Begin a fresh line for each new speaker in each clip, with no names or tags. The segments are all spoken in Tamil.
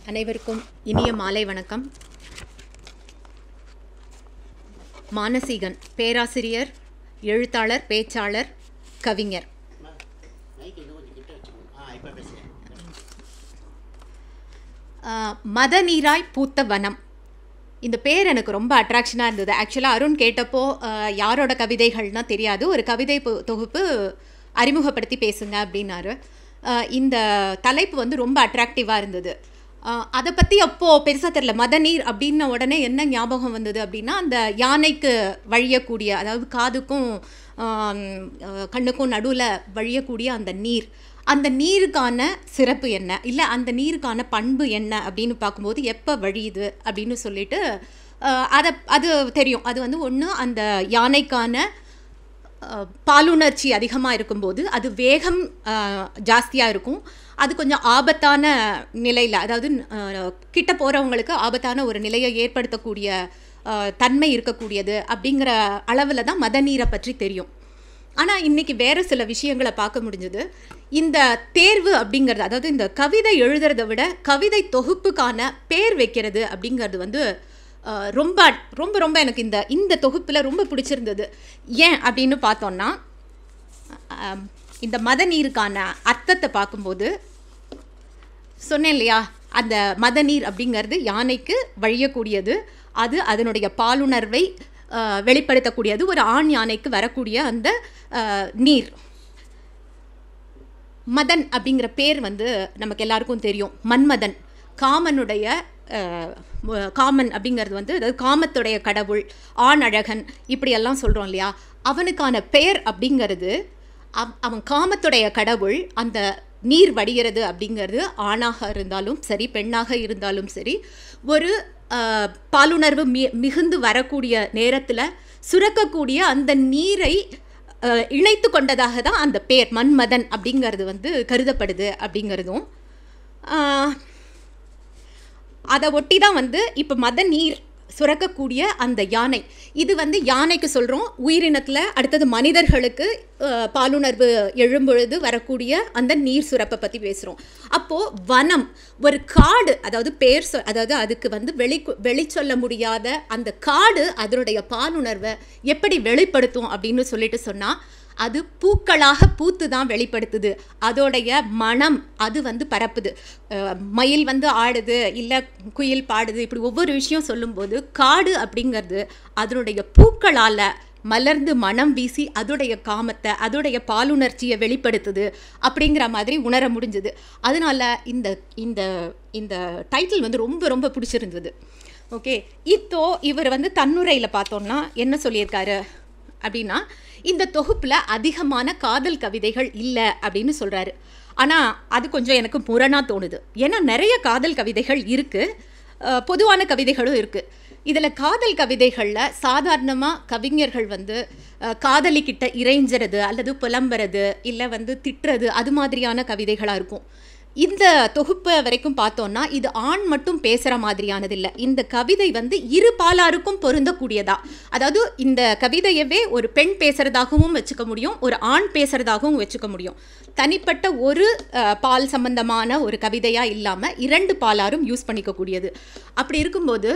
அனைவருக்கும் இனிய மாலை வணக்கம் மானசீகன் பேராசிரியர் எழுத்தாளர் பேச்சாளர் கவிஞர்
மைக் இன்னும் கொஞ்சம் கிட்ட வச்சுக்கணும் ஆ இப்போ பேசுகிறேன்
ஆஹ், மதநீராய் பூத்த வனம் இந்த பேர் எனக்கு ரொம்ப அட்ராக்ஷனாக இருந்தது ஆக்சுவலாக அருண் கேட்டப்போ ஆஹ், யாரோட கவிதைகள்னா தெரியாது ஒரு கவிதை பு- தொகுப்பு அறிமுகப்படுத்தி பேசுங்க அப்படின்னாரு ஆஹ், இந்த தலைப்பு வந்து ரொம்ப அட்ராக்டிவாக இருந்தது ஆஹ், அதை பற்றி அப்போது பெருசாக தெரில மதநீர் அப்படின்ன உடனே என்ன ஞாபகம் வந்தது அப்படின்னா அந்த யானைக்கு வழியக்கூடிய அதாவது காதுக்கும் ஆம், ஆஹ், கண்ணுக்கும் நடுவில் வழியக்கூடிய அந்த நீர் அந்த நீருக்கான சிறப்பு என்ன இல்லை அந்த நீருக்கான பண்பு என்ன அப்படின்னு பார்க்கும்போது எப்போ வழியுது அப்படின்னு சொல்லிட்டு ஆஹ், அதை அது தெரியும் அது வந்து ஒன்று அந்த யானைக்கான அஹ், பாலுணர்ச்சி அதிகமாக இருக்கும்போது அது வேகம் ஜாஸ்தியாக இருக்கும் அது கொஞ்சம் ஆபத்தான நிலையில் அதாவது அஹ், கிட்ட போகிறவங்களுக்கு ஆபத்தான ஒரு நிலையை ஏற்படுத்தக்கூடிய அஹ், தன்மை இருக்கக்கூடியது அப்படிங்கிற அளவில் தான் மதநீரை பற்றி தெரியும் ஆனால் இன்னைக்கு வேறு சில விஷயங்களை பார்க்க முடிஞ்சது இந்த தேர்வு அப்படிங்கிறது அதாவது இந்த கவிதை எழுதுறதை விட கவிதை தொகுப்புக்கான பேர் வைக்கிறது அப்படிங்கிறது வந்து அஹ், ரொம்ப ரொம்ப ரொம்ப எனக்கு இந்த இந்த தொகுப்பில் ரொம்ப பிடிச்சிருந்தது ஏன் அப்படின்னு பார்த்தோன்னா அஹ், இந்த மதநீருக்கான அர்த்தத்தை பார்க்கும்போது சொன்னேன் இல்லையா அந்த மதநீர் அப்படிங்கிறது யானைக்கு வழியக்கூடியது அது அதனுடைய பாலுணர்வை அஹ், வெளிப்படுத்தக்கூடியது ஒரு ஆண் யானைக்கு வரக்கூடிய அந்த அஹ், நீர் மதன் அப்படிங்கிற பேர் வந்து நமக்கு எல்லாருக்கும் தெரியும் மன்மதன் காமனுடைய அஹ், ம- காமன் அப்படிங்கிறது வந்து அதாவது காமத்துடைய கடவுள் ஆண் அழகன் இப்படியெல்லாம் சொல்கிறோம் இல்லையா அவனுக்கான பெயர் அப்படிங்கிறது அவ்- அவன் காமத்துடைய கடவுள் அந்த நீர் வடிகிறது அப்படிங்கிறது ஆணாக இருந்தாலும் சரி பெண்ணாக இருந்தாலும் சரி ஒரு அஹ், பாலுணர்வு மி மிகுந்து வரக்கூடிய நேரத்தில் சுரக்கக்கூடிய அந்த நீரை அஹ், இணைத்து கொண்டதாக தான் அந்த பேர் மன்மதன் அப்படிங்கிறது வந்து கருதப்படுது அப்படிங்கிறதும் ஆஹ், அதை ஒட்டி தான் வந்து இப்போ மத நீர் சுரக்கக்கூடிய அந்த யானை இது வந்து யானைக்கு சொல்கிறோம் உயிரினத்தில் அடுத்தது மனிதர்களுக்கு அஹ், பாலுணர்வு எழும்பொழுது வரக்கூடிய அந்த நீர் சுரப்பை பற்றி பேசுகிறோம் அப்போது வனம் ஒரு காடு அதாவது பேர் சொ அதாவது அதுக்கு வந்து வெளி வெளி சொல்ல முடியாத அந்த காடு அதனுடைய பாலுணர்வை எப்படி வெளிப்படுத்தும் அப்படின்னு சொல்லிட்டு சொன்னால் அது பூக்களாக பூத்து தான் வெளிப்படுத்துது அதோடைய மனம் அது வந்து பரப்புது அஹ் மயில் வந்து ஆடுது இல்லை குயில் பாடுது இப்படி ஒவ்வொரு விஷயம் சொல்லும்போது காடு அப்படிங்கிறது அதனுடைய பூக்களால் மலர்ந்து மனம் வீசி அதோடைய காமத்தை அதோடைய பாலுணர்ச்சியை வெளிப்படுத்துது அப்படிங்கிற மாதிரி உணர முடிஞ்சுது அதனால இந்த இந்த இந்த டைட்டில் வந்து ரொம்ப ரொம்ப பிடிச்சிருந்தது ஓகே இப்போ இவர் வந்து தன்னுரையில் பார்த்தோம்னா என்ன சொல்லியிருக்காரு அப்படின்னா இந்த தொகுப்பில் அதிகமான காதல் கவிதைகள் இல்லை அப்படின்னு சொல்கிறாரு ஆனால் அது கொஞ்சம் எனக்கு முரணாக தோணுது ஏன்னா நிறைய காதல் கவிதைகள் இருக்குது பொதுவான கவிதைகளும் இருக்குது இதில் காதல் கவிதைகளில் சாதாரணமாக கவிஞர்கள் வந்து அஹ், காதலிக்கிட்ட இறைஞ்சுறது அல்லது புலம்புறது இல்லை வந்து திட்டுறது அது மாதிரியான கவிதைகளாக இருக்கும் இந்த தொகுப்பு வரைக்கும் பார்த்தோம்னா இது ஆண் மட்டும் பேசுகிற மாதிரியானது இல்லை இந்த கவிதை வந்து இரு பாலாருக்கும் பொருந்தக்கூடியதா அதாவது இந்த கவிதையவே ஒரு பெண் பேசுகிறதாகவும் வச்சுக்க முடியும் ஒரு ஆண் பேசுகிறதாகவும் வச்சுக்க முடியும் தனிப்பட்ட ஒரு அஹ், பால் சம்பந்தமான ஒரு கவிதையாக இல்லாமல் இரண்டு பாலாரும் யூஸ் பண்ணிக்கக்கூடியது அப்படி இருக்கும்போது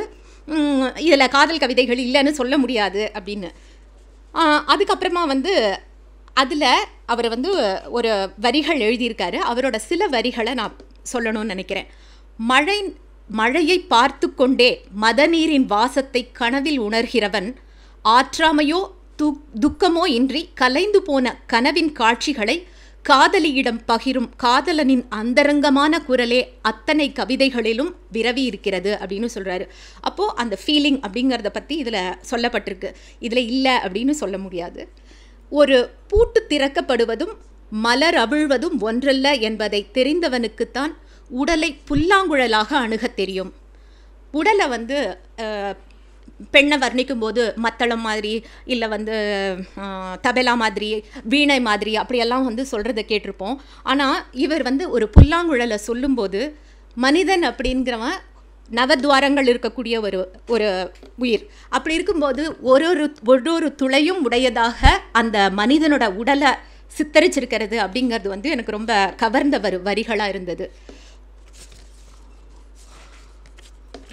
இதில் காதல் கவிதைகள் இல்லைன்னு சொல்ல முடியாது அப்படின்னு ஆஹ், அதுக்கப்புறமா வந்து அதில் அவர் வந்து ஒரு வரிகள் எழுதியிருக்காரு அவரோட சில வரிகளை நான் சொல்லணும்னு நினைக்கிறேன் மழை மழையை பார்த்து கொண்டே மதநீரின் வாசத்தை கனவில் உணர்கிறவன் ஆற்றாமையோ து துக்கமோ இன்றி கலைந்து போன கனவின் காட்சிகளை காதலியிடம் பகிரும் காதலனின் அந்தரங்கமான குரலே அத்தனை கவிதைகளிலும் விரவி இருக்கிறது அப்படின்னு சொல்கிறாரு அப்போது அந்த ஃபீலிங் அப்படிங்கிறத பற்றி இதில் சொல்லப்பட்டிருக்கு இதில் இல்லை அப்படின்னு சொல்ல முடியாது ஒரு பூட்டு திறக்கப்படுவதும் மலர் அவிழ்வதும் ஒன்றல்ல என்பதை தெரிந்தவனுக்குத்தான் உடலை புல்லாங்குழலாக அணுகத் தெரியும் உடலை வந்து அஹ், பெண்ணை வர்ணிக்கும் போது மத்தளம் மாதிரி இல்லை வந்து அஹ், தபேலா மாதிரி வீணை மாதிரி அப்படியெல்லாம் வந்து சொல்கிறத கேட்டிருப்போம் ஆனால் இவர் வந்து ஒரு புல்லாங்குழலை சொல்லும்போது மனிதன் அப்படிங்கிறவன் நவத்வாரங்கள் இருக்கக்கூடிய ஒரு ஒரு உயிர் அப்படி இருக்கும்போது ஒரு ஒரு ஒரு ஒரு துளையும் உடையதாக அந்த மனிதனோட உடலை சித்தரிச்சிருக்கிறது அப்படிங்கிறது வந்து எனக்கு ரொம்ப கவர்ந்த வரு வரிகளாக இருந்தது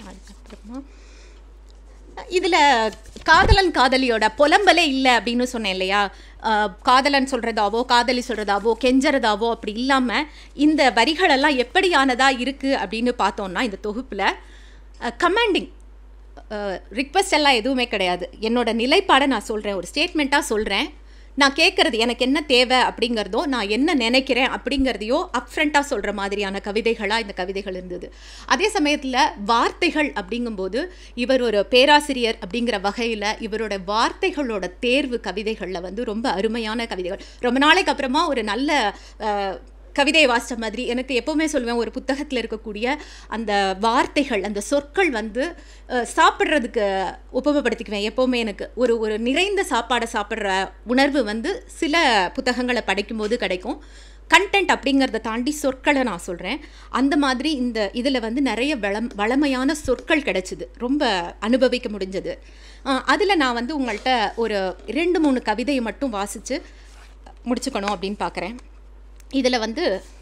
அதுக்கப்புறமா இதில் காதலன் காதலியோட புலம்பலே இல்லை அப்படின்னு சொன்னேன் இல்லையா அஹ், காதலன் சொல்கிறதாவோ காதலி சொல்கிறதாவோ கெஞ்சறதாவோ அப்படி இல்லாமல் இந்த வரிகளெல்லாம் எப்படியானதா இருக்குது அப்படின்னு பார்த்தோம்னா இந்த தொகுப்பில் கமாண்டிங் ரிக்வெஸ்ட் எல்லாம் எதுவுமே கிடையாது என்னோட நிலைப்பாடை நான் சொல்கிறேன் ஒரு ஸ்டேட்மெண்ட்டாக சொல்கிறேன் நான் கேட்குறது எனக்கு என்ன தேவை அப்படிங்கிறதோ நான் என்ன நினைக்கிறேன் அப்படிங்கிறதையோ அப்ஃப்ரண்ட்டாக சொல்கிற மாதிரியான கவிதைகளாக இந்த கவிதைகள் இருந்தது அதே சமயத்தில் வார்த்தைகள் அப்படிங்கும்போது இவர் ஒரு பேராசிரியர் அப்படிங்கிற வகையில் இவரோட வார்த்தைகளோட தேர்வு கவிதைகளில் வந்து ரொம்ப அருமையான கவிதைகள் ரொம்ப நாளைக்கு அப்புறமா ஒரு நல்ல அஹ், கவிதையை வாசித்த மாதிரி எனக்கு எப்போவுமே சொல்லுவேன் ஒரு புத்தகத்தில் இருக்கக்கூடிய அந்த வார்த்தைகள் அந்த சொற்கள் வந்து அஹ், சாப்பிட்றதுக்கு உபமப்படுத்திக்குவேன் எப்போவுமே எனக்கு ஒரு ஒரு நிறைந்த சாப்பாடை சாப்பிட்ற உணர்வு வந்து சில புத்தகங்களை படிக்கும்போது கிடைக்கும் கண்டென்ட் அப்படிங்கிறத தாண்டி சொற்களை நான் சொல்கிறேன் அந்த மாதிரி இந்த இதில் வந்து நிறைய வளம் வளமையான சொற்கள் கிடைச்சிது ரொம்ப அனுபவிக்க முடிஞ்சது அதில் நான் வந்து உங்கள்கிட்ட ஒரு ரெண்டு மூணு கவிதையை மட்டும் வாசித்து முடிச்சுக்கணும் அப்படின்னு பார்க்குறேன் இதில் வந்து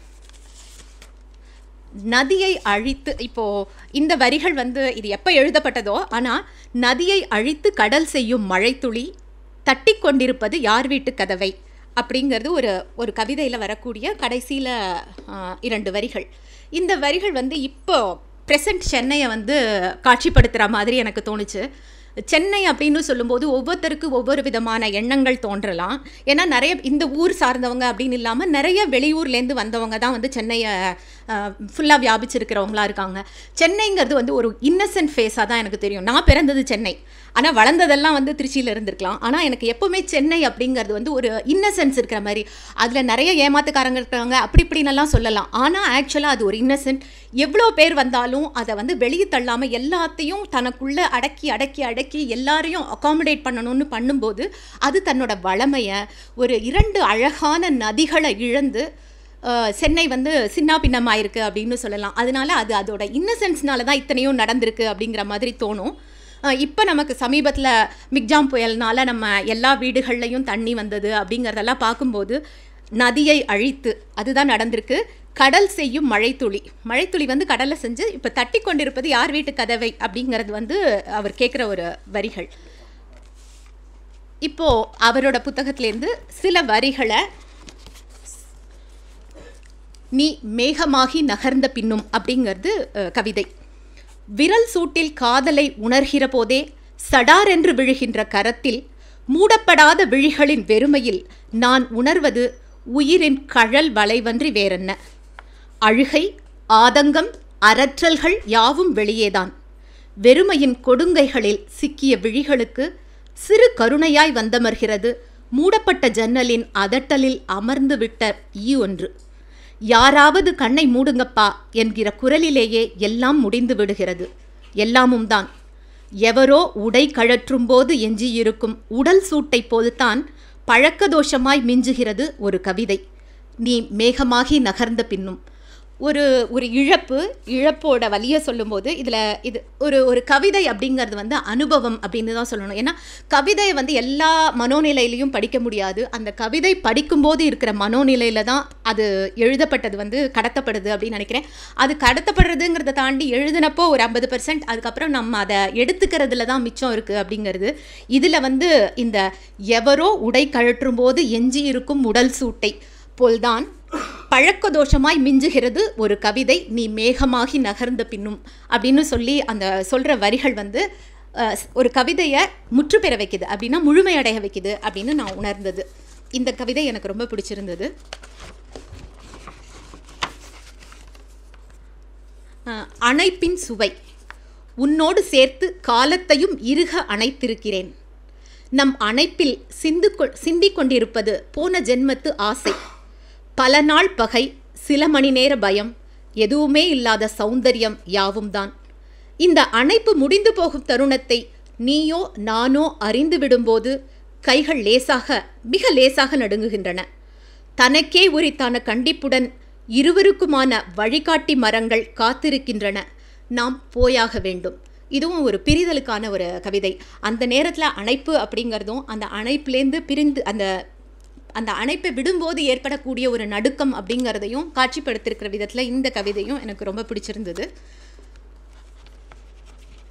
நதியை அழித்து இப்போ இந்த வரிகள் வந்து இது எப்போ எழுதப்பட்டதோ ஆனால் நதியை அழித்து கடல் செய்யும் மழைத்துளி தட்டி கொண்டிருப்பது யார் வீட்டு கதவை அப்படிங்கிறது ஒரு ஒரு கவிதையில் வரக்கூடிய கடைசியில் இரண்டு வரிகள் இந்த வரிகள் வந்து இப்போ ப்ரெசன்ட் சென்னையை வந்து காட்சிப்படுத்துகிற மாதிரி எனக்கு தோணுச்சு சென்னை அப்படின்னு சொல்லும்போது ஒவ்வொருத்தருக்கு ஒவ்வொரு விதமான எண்ணங்கள் தோன்றலாம் ஏன்னா நிறைய இந்த ஊர் சார்ந்தவங்க அப்படின்னு இல்லாமல் நிறைய வெளியூர்லேருந்து வந்தவங்க தான் வந்து சென்னையை ஃபுல்லாக வியாபிச்சிருக்கிறவங்களா இருக்காங்க சென்னைங்கிறது வந்து ஒரு இன்னசென்ட் ஃபேஸாக தான் எனக்கு தெரியும் நான் பிறந்தது சென்னை ஆனால் வளர்ந்ததெல்லாம் வந்து திருச்சியில் இருந்திருக்கலாம் ஆனால் எனக்கு எப்போவுமே சென்னை அப்படிங்கிறது வந்து ஒரு இன்னசென்ஸ் இருக்கிற மாதிரி அதில் நிறைய ஏமாத்துக்காரங்க இருக்காங்க அப்படி இப்படின்னெல்லாம் சொல்லலாம் ஆனால் ஆக்சுவலாக அது ஒரு இன்னசென்ட் எவ்வளோ பேர் வந்தாலும் அதை வந்து வெளியே தள்ளாமல் எல்லாத்தையும் தனக்குள்ளே அடக்கி அடக்கி அடக்கி எல்லாரையும் அகாமடேட் பண்ணணும்னு பண்ணும்போது அது தன்னோட வளமையை ஒரு இரண்டு அழகான நதிகளை இழந்து அஹ், சென்னை வந்து சின்ன பின்னமாயிருக்கு அப்படின்னு சொல்லலாம் அதனால அது அதோட இன்னசென்ஸ்னால தான் இத்தனையும் நடந்திருக்கு அப்படிங்கிற மாதிரி தோணும் இப்போ நமக்கு சமீபத்தில் மிக்ஜாம் புயல்னால நம்ம எல்லா வீடுகள்லையும் தண்ணி வந்தது அப்படிங்கிறதெல்லாம் பார்க்கும்போது நதியை அழித்து அதுதான் நடந்திருக்கு கடல் செய்யும் மழைத்துளி மழைத்துளி வந்து கடலை செஞ்சு இப்போ தட்டி கொண்டிருப்பது யார் வீட்டு கதவை அப்படிங்கிறது வந்து அவர் கேட்குற ஒரு வரிகள் இப்போ அவரோட புத்தகத்திலேருந்து சில வரிகளை நீ மேகமாகி நகர்ந்த பின்னும் அப்படிங்கிறது அஹ், கவிதை விரல் சூட்டில் காதலை உணர்கிற போதே சடாரென்று விழுகின்ற கரத்தில் மூடப்படாத விழிகளின் வெறுமையில் நான் உணர்வது உயிரின் கழல் வளைவன்றி வேறென்ன அழுகை ஆதங்கம் அரற்றல்கள் யாவும் வெளியேதான் வெறுமையின் கொடுங்கைகளில் சிக்கிய விழிகளுக்கு சிறு கருணையாய் வந்தமர்கிறது மூடப்பட்ட ஜன்னலின் அதட்டலில் அமர்ந்து விட்ட ஈ ஒன்று யாராவது கண்ணை மூடுங்கப்பா என்கிற குரலிலேயே எல்லாம் முடிந்து விடுகிறது எல்லாமும் தான் எவரோ உடை கழற்றும் போது எஞ்சியிருக்கும் உடல் சூட்டை போதுதான் பழக்க தோஷமாய் மிஞ்சுகிறது ஒரு கவிதை நீ மேகமாகி நகர்ந்த பின்னும் ஒரு ஒரு இழப்பு இழப்போட வலியை சொல்லும்போது இதில் இது ஒரு ஒரு கவிதை அப்படிங்கிறது வந்து அனுபவம் அப்படின்னு தான் சொல்லணும் ஏன்னா கவிதையை வந்து எல்லா மனோநிலையிலையும் படிக்க முடியாது அந்த கவிதை படிக்கும்போது இருக்கிற மனோநிலையில தான் அது எழுதப்பட்டது வந்து கடத்தப்படுது அப்படின்னு நினைக்கிறேன் அது கடத்தப்படுறதுங்கிறத தாண்டி எழுதினப்போ ஒரு ஐம்பது பர்சன்ட் அதுக்கப்புறம் நம்ம அதை எடுத்துக்கிறதுல தான் மிச்சம் இருக்குது அப்படிங்கிறது இதில் வந்து இந்த எவரோ உடை கழற்றும் போது எஞ்சி இருக்கும் உடல் சூட்டை போல்தான் பழக்க தோஷமாய் மிஞ்சுகிறது ஒரு கவிதை நீ மேகமாகி நகர்ந்த பின்னும் அப்படின்னு சொல்லி அந்த சொல்கிற வரிகள் வந்து அஹ், ஒரு கவிதையை முற்று பெற வைக்குது அப்படின்னா முழுமையடைய வைக்குது அப்படின்னு நான் உணர்ந்தது இந்த கவிதை எனக்கு ரொம்ப பிடிச்சிருந்தது அஹ், அணைப்பின் சுவை உன்னோடு சேர்த்து காலத்தையும் இறுக அணைத்திருக்கிறேன் நம் அணைப்பில் சிந்து கொ சிந்திக் கொண்டிருப்பது போன ஜென்மத்து ஆசை பல நாள் பகை சில மணி நேர பயம் எதுவுமே இல்லாத சௌந்தரியம் யாவும் தான் இந்த அணைப்பு முடிந்து போகும் தருணத்தை நீயோ நானோ அறிந்து விடும்போது கைகள் லேசாக மிக லேசாக நடுங்குகின்றன தனக்கே உரித்தான கண்டிப்புடன் இருவருக்குமான வழிகாட்டி மரங்கள் காத்திருக்கின்றன நாம் போயாக வேண்டும் இதுவும் ஒரு பிரிதலுக்கான ஒரு கவிதை அந்த நேரத்தில் அணைப்பு அப்படிங்கிறதும் அந்த அணைப்புலேருந்து பிரிந்து அந்த அந்த அணைப்பை விடும்போது ஏற்படக்கூடிய ஒரு நடுக்கம் அப்படிங்கிறதையும் காட்சிப்படுத்திருக்கிற விதத்தில் இந்த கவிதையும் எனக்கு ரொம்ப பிடிச்சிருந்தது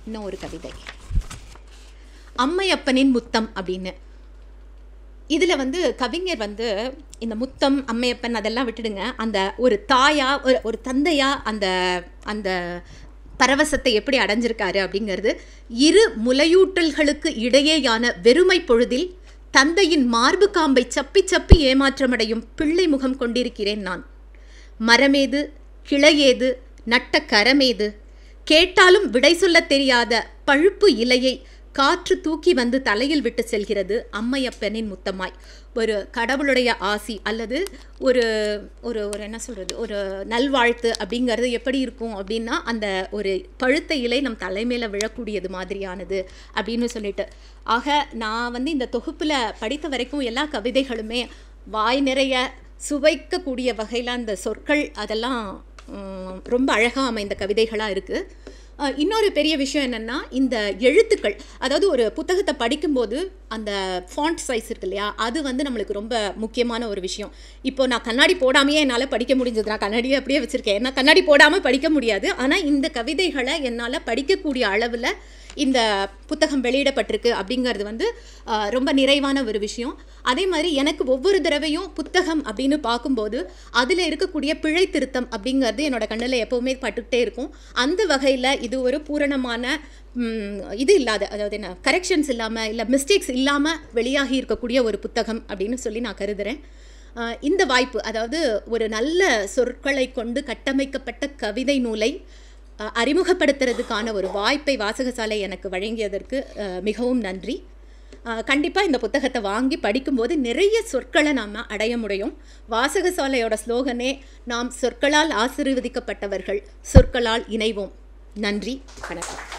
இன்னும் ஒரு கவிதை அம்மையப்பனின் முத்தம் அப்படின்னு இதில் வந்து கவிஞர் வந்து இந்த முத்தம் அம்மையப்பன் அதெல்லாம் விட்டுடுங்க அந்த ஒரு தாயா ஒரு ஒரு தந்தையா அந்த அந்த பரவசத்தை எப்படி அடைஞ்சிருக்காரு அப்படிங்கிறது இரு முலையூட்டல்களுக்கு இடையேயான வெறுமை பொழுதில் தந்தையின் மார்பு காம்பை சப்பி சப்பி ஏமாற்றமடையும் பிள்ளை முகம் கொண்டிருக்கிறேன் நான் மரமேது கிளையேது நட்ட கரமேது கேட்டாலும் விடை சொல்லத் தெரியாத பழுப்பு இலையை காற்று தூக்கி வந்து தலையில் விட்டு செல்கிறது அம்மையப்பனின் முத்தமாய் ஒரு கடவுளுடைய ஆசி அல்லது ஒரு ஒரு ஒரு என்ன சொல்கிறது ஒரு நல்வாழ்த்து அப்படிங்கிறது எப்படி இருக்கும் அப்படின்னா அந்த ஒரு பழுத்த இலை நம் தலைமையில் விழக்கூடியது மாதிரியானது அப்படின்னு சொல்லிட்டு ஆக நான் வந்து இந்த தொகுப்பில் படித்த வரைக்கும் எல்லா கவிதைகளுமே வாய் நிறைய சுவைக்கக்கூடிய வகையில் அந்த சொற்கள் அதெல்லாம் உம், ரொம்ப அழகாக அமைந்த கவிதைகளாக இருக்குது அஹ் இன்னொரு பெரிய விஷயம் என்னென்னா இந்த எழுத்துக்கள் அதாவது ஒரு புத்தகத்தை படிக்கும்போது அந்த ஃபாண்ட் சைஸ் இருக்கு இல்லையா அது வந்து நம்மளுக்கு ரொம்ப முக்கியமான ஒரு விஷயம் இப்போ நான் கண்ணாடி போடாமையே என்னால் படிக்க முடிஞ்சது நான் கண்ணாடியே அப்படியே வச்சுருக்கேன் ஏன்னா கண்ணாடி போடாமல் படிக்க முடியாது ஆனால் இந்த கவிதைகளை என்னால் படிக்கக்கூடிய அளவில் இந்த புத்தகம் வெளியிடப்பட்டிருக்கு அப்படிங்கிறது வந்து ஆஹ், ரொம்ப நிறைவான ஒரு விஷயம் அதே மாதிரி எனக்கு ஒவ்வொரு தடவையும் புத்தகம் அப்படின்னு பார்க்கும்போது அதில் இருக்கக்கூடிய பிழை திருத்தம் அப்படிங்கிறது என்னோட கண்ணில் எப்போவுமே பட்டுக்கிட்டே இருக்கும் அந்த வகையில் இது ஒரு பூரணமான ம், இது இல்லாத அதாவது என்ன கரெக்ஷன்ஸ் இல்லாமல் இல்லை மிஸ்டேக்ஸ் இல்லாமல் வெளியாகி இருக்கக்கூடிய ஒரு புத்தகம் அப்படின்னு சொல்லி நான் கருதுகிறேன் ஆஹ், இந்த வாய்ப்பு அதாவது ஒரு நல்ல சொற்களை கொண்டு கட்டமைக்கப்பட்ட கவிதை நூலை அஹ், அறிமுகப்படுத்துறதுக்கான ஒரு வாய்ப்பை வாசகசாலை எனக்கு வழங்கியதற்கு அஹ், மிகவும் நன்றி கண்டிப்பாக இந்த புத்தகத்தை வாங்கி படிக்கும்போது நிறைய சொற்களை நாம் அடைய முடியும் வாசகசாலையோட ஸ்லோகனே நாம் சொற்களால் ஆசீர்வதிக்கப்பட்டவர்கள் சொற்களால் இணைவோம் நன்றி வணக்கம்